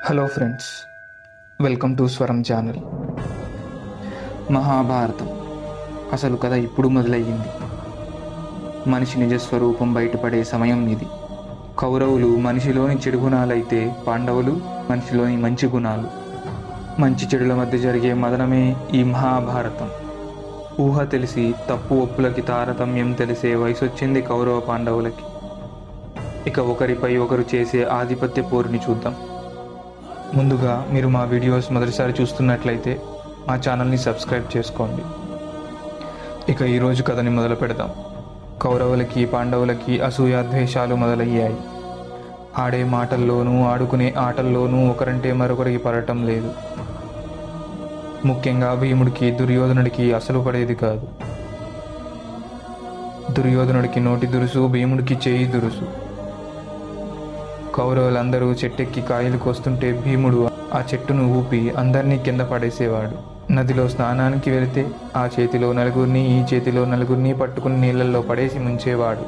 hello friends welcome to Swaram channel Mahabharatam అసలు కథ ఇప్పుడు మొదలయ్యింది మనిషి నిజ స్వరూపం బయటపడే సమయం ఇది కౌరవులు మనిషిలోని చెడు గుణాలైతే పాండవులు మనిషిలోని మంచి గుణాలు మంచి చెడుల మధ్య జరిగే మదనమే ఈ మహాభారతం ఊహ తెలిసి తప్పు ఒప్పులకి తారతమ్యం తెలిసే వయసొచ్చింది కౌరవ పాండవులకి ఇక ఒకరిపై ఒకరు చేసే ఆధిపత్య పోరుని చూద్దాం ముందుగా మీరు మా వీడియోస్ మొదటిసారి చూస్తున్నట్లయితే మా ఛానల్ని సబ్స్క్రైబ్ చేసుకోండి ఇక ఈరోజు కథని మొదలు పెడదాం కౌరవులకి పాండవులకి అసూయ ద్వేషాలు మొదలయ్యాయి ఆడే మాటల్లోనూ ఆడుకునే ఆటల్లోనూ ఒకరంటే మరొకరికి పడటం లేదు ముఖ్యంగా భీముడికి దుర్యోధనుడికి అసలు పడేది కాదు దుర్యోధనుడికి నోటి దురుసు భీముడికి చేయి దురుసు కౌరవులందరూ చెట్టెక్కి కాయలు కోస్తుంటే భీముడు ఆ చెట్టును ఊపి అందరినీ కింద పడేసేవాడు నదిలో స్నానానికి వెళితే ఆ చేతిలో నలుగురిని ఈ చేతిలో నలుగురిని పట్టుకుని నీళ్ళల్లో పడేసి ముంచేవాడు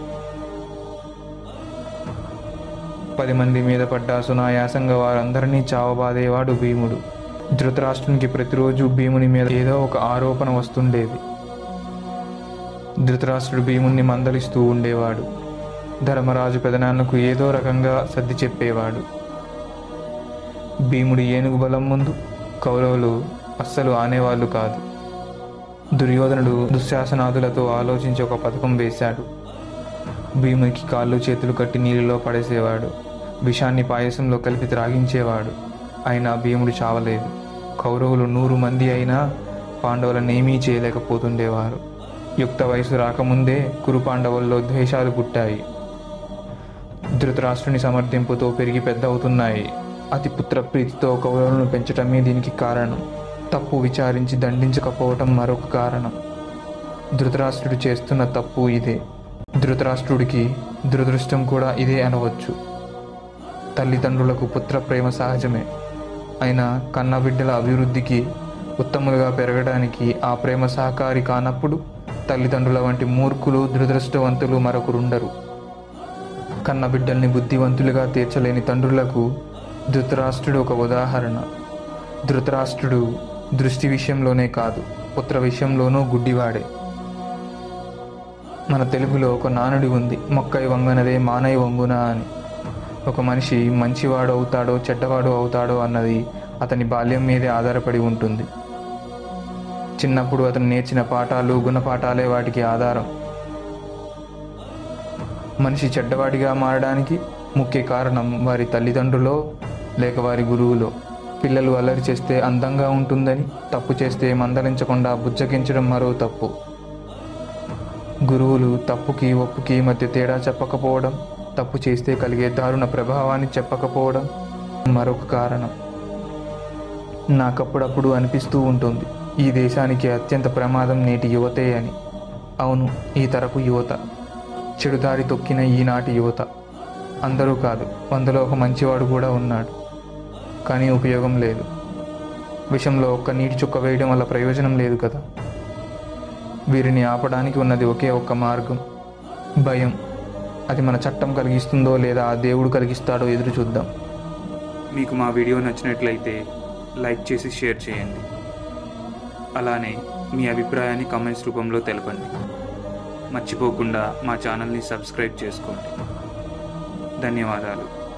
పది మంది మీద పడ్డ సునాయాసంగా వారందరినీ చావబాదేవాడు భీముడు ధృతరాష్ట్రునికి ప్రతిరోజు భీముని మీద ఏదో ఒక ఆరోపణ వస్తుండేది ధృతరాష్ట్రుడు భీముణ్ణి మందలిస్తూ ఉండేవాడు ధర్మరాజు పెదనాన్నకు ఏదో రకంగా సర్ది చెప్పేవాడు భీముడి ఏనుగు బలం ముందు కౌరవులు అస్సలు ఆనేవాళ్ళు కాదు దుర్యోధనుడు దుశ్శాసనాదులతో ఆలోచించి ఒక పథకం వేశాడు భీమునికి కాళ్ళు చేతులు కట్టి నీళ్ళలో పడేసేవాడు విషాన్ని పాయసంలో కలిపి త్రాగించేవాడు అయినా భీముడు చావలేదు కౌరవులు నూరు మంది అయినా పాండవులనేమీ చేయలేకపోతుండేవారు యుక్త వయసు రాకముందే కురు పాండవుల్లో ద్వేషాలు పుట్టాయి ధృతరాష్ట్రుని సమర్థింపుతో పెరిగి పెద్ద అవుతున్నాయి అతి పుత్రప్రీతితో కౌరవులను పెంచటమే దీనికి కారణం తప్పు విచారించి దండించకపోవటం మరొక కారణం ధృతరాష్ట్రుడు చేస్తున్న తప్పు ఇదే ధృతరాష్ట్రుడికి దురదృష్టం కూడా ఇదే అనవచ్చు తల్లిదండ్రులకు పుత్ర ప్రేమ సహజమే అయినా కన్నబిడ్డల అభివృద్ధికి ఉత్తములుగా పెరగడానికి ఆ ప్రేమ సహకారి కానప్పుడు తల్లిదండ్రుల వంటి మూర్ఖులు దురదృష్టవంతులు మరొకరుండరు కన్న బిడ్డల్ని బుద్ధివంతులుగా తీర్చలేని తండ్రులకు ధృతరాష్ట్రుడు ఒక ఉదాహరణ ధృతరాష్ట్రుడు దృష్టి విషయంలోనే కాదు పుత్ర విషయంలోనూ గుడ్డివాడే మన తెలుగులో ఒక నానుడి ఉంది మొక్కై వంగనదే మానై వంగున అని ఒక మనిషి మంచివాడు అవుతాడో చెడ్డవాడు అవుతాడో అన్నది అతని బాల్యం మీదే ఆధారపడి ఉంటుంది చిన్నప్పుడు అతను నేర్చిన పాఠాలు గుణపాఠాలే వాటికి ఆధారం మనిషి చెడ్డవాడిగా మారడానికి ముఖ్య కారణం వారి తల్లిదండ్రులో లేక వారి గురువులో పిల్లలు అల్లరి చేస్తే అందంగా ఉంటుందని తప్పు చేస్తే మందలించకుండా బుజ్జగించడం మరో తప్పు గురువులు తప్పుకి ఒప్పుకి మధ్య తేడా చెప్పకపోవడం తప్పు చేస్తే కలిగే దారుణ ప్రభావాన్ని చెప్పకపోవడం మరొక కారణం నాకప్పుడప్పుడు అనిపిస్తూ ఉంటుంది ఈ దేశానికి అత్యంత ప్రమాదం నేటి యువతే అని అవును ఈ తరపు యువత చెడుదారి తొక్కిన ఈనాటి యువత అందరూ కాదు వందలో ఒక మంచివాడు కూడా ఉన్నాడు కానీ ఉపయోగం లేదు విషంలో ఒక్క నీటి చుక్క వేయడం వల్ల ప్రయోజనం లేదు కదా వీరిని ఆపడానికి ఉన్నది ఒకే ఒక్క మార్గం భయం అది మన చట్టం కలిగిస్తుందో లేదా ఆ దేవుడు కలిగిస్తాడో ఎదురు చూద్దాం మీకు మా వీడియో నచ్చినట్లయితే లైక్ చేసి షేర్ చేయండి అలానే మీ అభిప్రాయాన్ని కామెంట్స్ రూపంలో తెలపండి మర్చిపోకుండా మా ఛానల్ని సబ్స్క్రైబ్ చేసుకోండి ధన్యవాదాలు